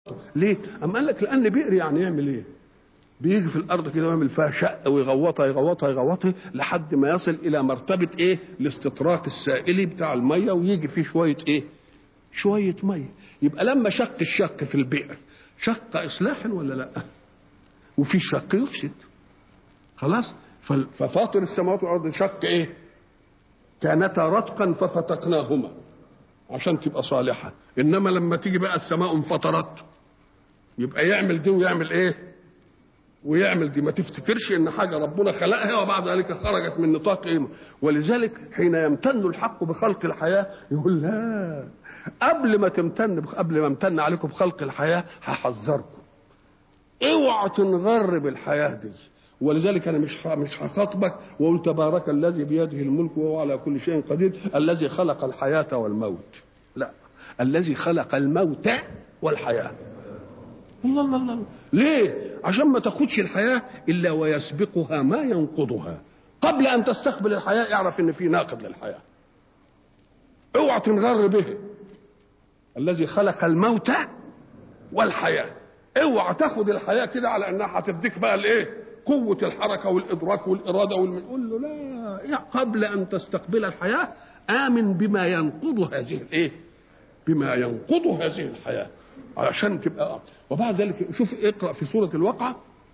ليه؟ أم قال لك لأن بئر يعني يعمل إيه؟ بيجي في الأرض كده ويعمل فيها شق ويغوطها يغوطها يغوطها لحد ما يصل إلى مرتبة إيه؟ الاستطراق السائلي بتاع المية ويجي فيه شوية إيه؟ شوية مية يبقى لما شق الشق في البئر شق إصلاحا ولا لأ؟ وفي شق يفسد خلاص؟ ففاطر السماوات والأرض شق إيه؟ كانتا رتقا ففتقناهما عشان تبقى صالحة إنما لما تيجي بقى السماء انفطرت يبقى يعمل دي ويعمل إيه ويعمل دي ما تفتكرش ان حاجه ربنا خلقها وبعد ذلك خرجت من نطاق ايه ولذلك حين يمتن الحق بخلق الحياه يقول لا قبل ما تمتن قبل ما امتن عليكم بخلق الحياه هحذركم اوعى تنغر بالحياه دي ولذلك انا مش مش هخاطبك واقول تبارك الذي بيده الملك وهو على كل شيء قدير الذي خلق الحياه والموت لا الذي خلق الموت والحياه الله الله الله ليه عشان ما تاخدش الحياه الا ويسبقها ما ينقضها قبل ان تستقبل الحياه اعرف ان في ناقض للحياه اوعى تنغر به الذي خلق الموت والحياه اوعى تاخد الحياه كده على انها هتديك بقى الايه قوة الحركة والإدراك والإرادة والمن قول له لا قبل أن تستقبل الحياة آمن بما ينقض هذه الإيه؟ بما ينقض هذه الحياة علشان تبقى وبعد ذلك شوف اقرأ في سورة الواقعة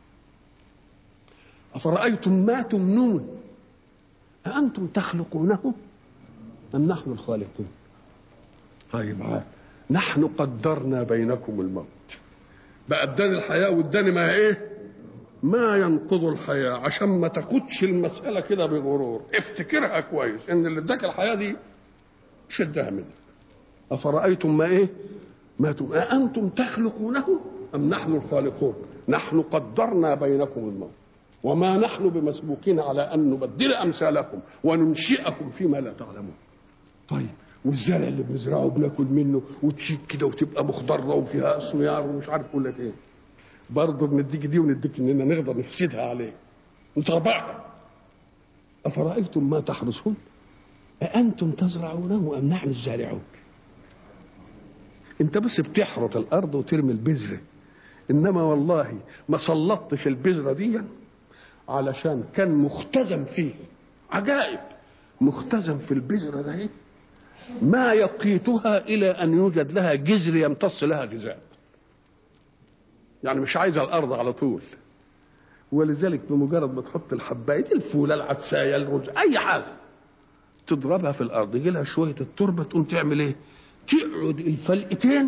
أفرأيتم ما تمنون أأنتم تخلقونه أم نحن الخالقون طيب عاد نحن قدرنا بينكم الموت بقى اداني الحياة واداني ما ايه ما ينقض الحياة عشان ما تاخدش المسألة كده بغرور افتكرها كويس ان اللي اداك الحياة دي شدها منك أفرأيتم ما ايه ما تم... أأنتم تخلقونه أم نحن الخالقون نحن قدرنا بينكم الموت وما نحن بمسبوقين على أن نبدل أمثالكم وننشئكم فيما لا تعلمون طيب والزرع اللي بنزرعه بناكل منه وتشيك كده وتبقى مخضرة وفيها أسميار ومش عارف أقول لك إيه برضه بنديك دي ونديك إننا نقدر نفسدها عليه نطبعها أفرأيتم ما تحرثون أأنتم تزرعونه أم نحن الزارعون انت بس بتحرط الارض وترمي البذره انما والله ما سلطتش البذره دي علشان كان مختزن فيه عجائب مختزن في البذره ده ما يقيتها الى ان يوجد لها جذر يمتص لها غذاء يعني مش عايزه الارض على طول ولذلك بمجرد ما تحط الحبايه الفوله العدسايه الرز اي حاجه تضربها في الارض يجي لها شويه التربه تقوم تعمل ايه؟ تقعد الفلقتين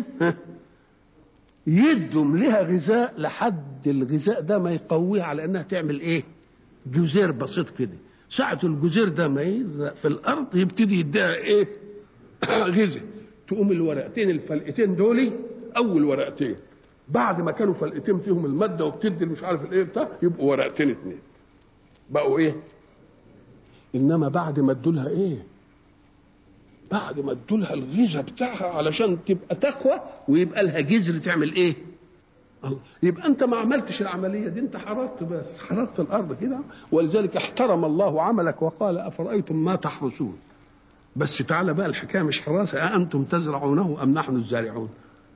يدهم لها غذاء لحد الغذاء ده ما يقويها على انها تعمل ايه جزير بسيط كده ساعة الجزير ده ما يزرع في الارض يبتدي يديها ايه غذاء تقوم الورقتين الفلقتين دول اول ورقتين بعد ما كانوا فلقتين فيهم الماده وبتدي مش عارف الايه بتاع يبقوا ورقتين اتنين بقوا ايه انما بعد ما ادولها ايه بعد ما ادولها الغذاء بتاعها علشان تبقى تقوى ويبقى لها جذر تعمل ايه؟ الله يبقى انت ما عملتش العمليه دي انت حرقت بس حرقت الارض كده ولذلك احترم الله عملك وقال افرايتم ما تحرسون بس تعالى بقى الحكايه مش حراسه أأنتم تزرعونه ام نحن الزارعون؟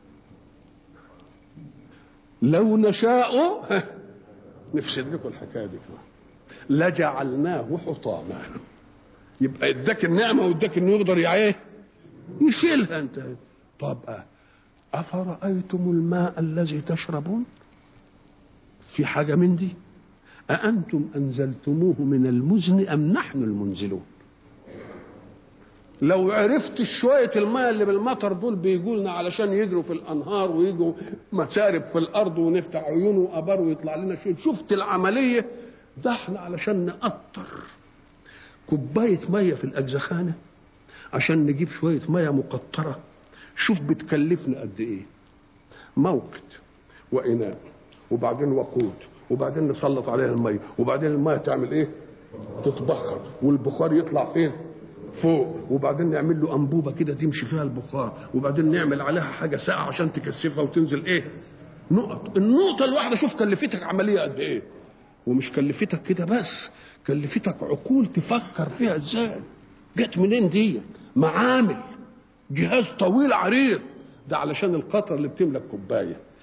لو نشاء نفسد لكم الحكايه دي كده لجعلناه حطاما يبقى اداك النعمه واداك انه يقدر ايه يشيلها انت طب افرايتم الماء الذي تشربون في حاجه من دي أأنتم أنزلتموه من المزن أم نحن المنزلون لو عرفت شوية الماء اللي بالمطر دول بيجوا لنا علشان يجروا في الأنهار ويجوا مسارب في الأرض ونفتح عيون وأبار ويطلع لنا شوية شفت العملية ده احنا علشان نقطر كوباية مية في الأجزخانة عشان نجيب شوية مية مقطرة شوف بتكلفنا قد إيه موقد وإناء وبعدين وقود وبعدين نسلط عليها المية وبعدين المية تعمل إيه تتبخر والبخار يطلع فين فوق وبعدين نعمل له أنبوبة كده تمشي فيها البخار وبعدين نعمل عليها حاجة ساقعة عشان تكثفها وتنزل إيه نقط النقطة الواحدة شوف كلفتك عملية قد إيه ومش كلفتك كده بس كلفتك عقول تفكر فيها ازاي جت منين دي معامل جهاز طويل عريض ده علشان القطر اللي بتملك كوبايه